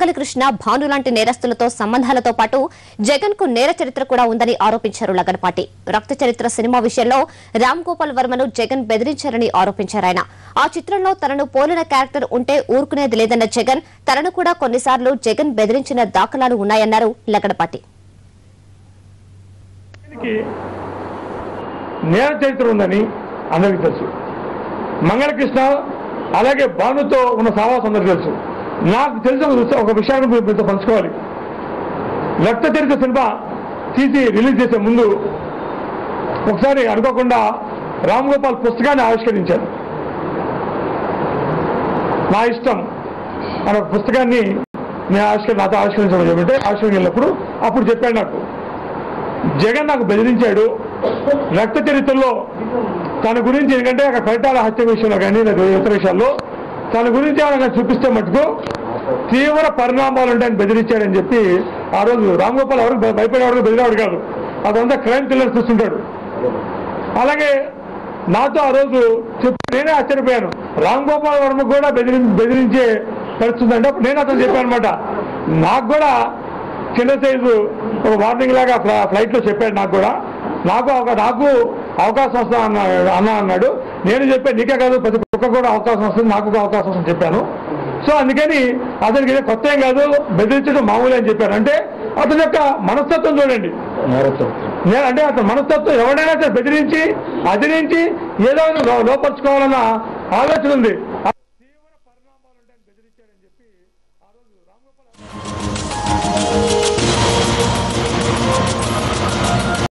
మంగళ కృష్ణ భాను లాంటి నేరస్తులతో సంబంధాలతో పాటు జగన్ కు నేర చరిత్ర కూడా ఉందని ఆరోపించారు లగడపాటి రక్త చరిత్ర సినిమా విషయంలో రామ్ గోపాల్ వర్మను జగన్ బెదిరించారని ఆరోపించారు ఆయన ఆ చిత్రంలో తనను పోలిన క్యారెక్టర్ ఉంటే ఊరుకునేది లేదన్న జగన్ తనను కూడా కొన్నిసార్లు జగన్ బెదిరించిన దాఖలాలు ఉన్నాయన్నారు లగడపాటి దీనికి నేర చరిత్ర ఉందని అందరికీ తెలుసు మంగళకృష్ణ అలాగే భానుతో ఉన్న సావాసం అందరికీ తెలుసు నాకు తెలిసిన ఒక విషయం- ఒక విషయాన్ని మీరు మీతో పంచుకోవాలి రక్త చరిత్ర సినిమా తీసి రిలీజ్ చేసే ముందు ఒకసారి అనుకోకుండా రామ్ గోపాల్ పుస్తకాన్ని ఆవిష్కరించారు నా ఇష్టం అనే ఒక పుస్తకాన్ని నేను ఆవిష్కరి నాతో ఆవిష్కరించడం చెప్పంటే ఆవిష్కరణ వెళ్ళినప్పుడు అప్పుడు చెప్పాడు నాకు జగన్ నాకు బెదిరించాడు రక్త చరిత్రలో తన గురించి ఎందుకంటే అక్కడ ఫలితాల హత్య విషయంలో కానీ లేదా ఇతర విషయాల్లో తన గురించి ఏమైనా చూపిస్తే మటుకు తీవ్ర పరిణామాలు ఉంటాయని బెదిరించాడని చెప్పి ఆ రోజు రామ్ గోపాల్ ఎవరికి భయ- భయపడేవాడు బెదిరేవాడు కాదు అదంతా క్రైమ్ థ్రిల్లర్ చూస్తుంటాడు అలాగే నాతో ఆ రోజు చెప్పి నేనే ఆశ్చర్యపోయాను రామ్ గోపాల్ వర్మ కూడా బెదిరి బెదిరించే పరిస్థితి అంటే అప్పుడు నేను అతను చెప్పాను అనమాట నాకు కూడా చిన్న సైజు ఒక వార్నింగ్ లాగా ఫ్ల- ఫ్లైట్ లో చెప్పాడు నాకు కూడా నాకు ఒక నాకు అవకాశం వస్తా అన్నా అన్నా అన్నాడు నేను చెప్పాను నీకే కాదు ప్రతి ఒక్క కూడా అవకాశం వస్తుంది నాకు కూడా అవకాశం వస్తుంది చెప్పాను సో అందుకని అతనికి ఇది కొత్త ఏం కాదు బెదిరించడం మామూలు అని చెప్పాను అంటే అతని యొక్క మనస్తత్వం చూడండి నేను అంటే అతని మనస్తత్వం ఎవడైనా సరే బెదిరించి అదిరించి ఏదో ఒకటి లో- లోపరుచుకోవాలన్న ఆలోచన ఉంది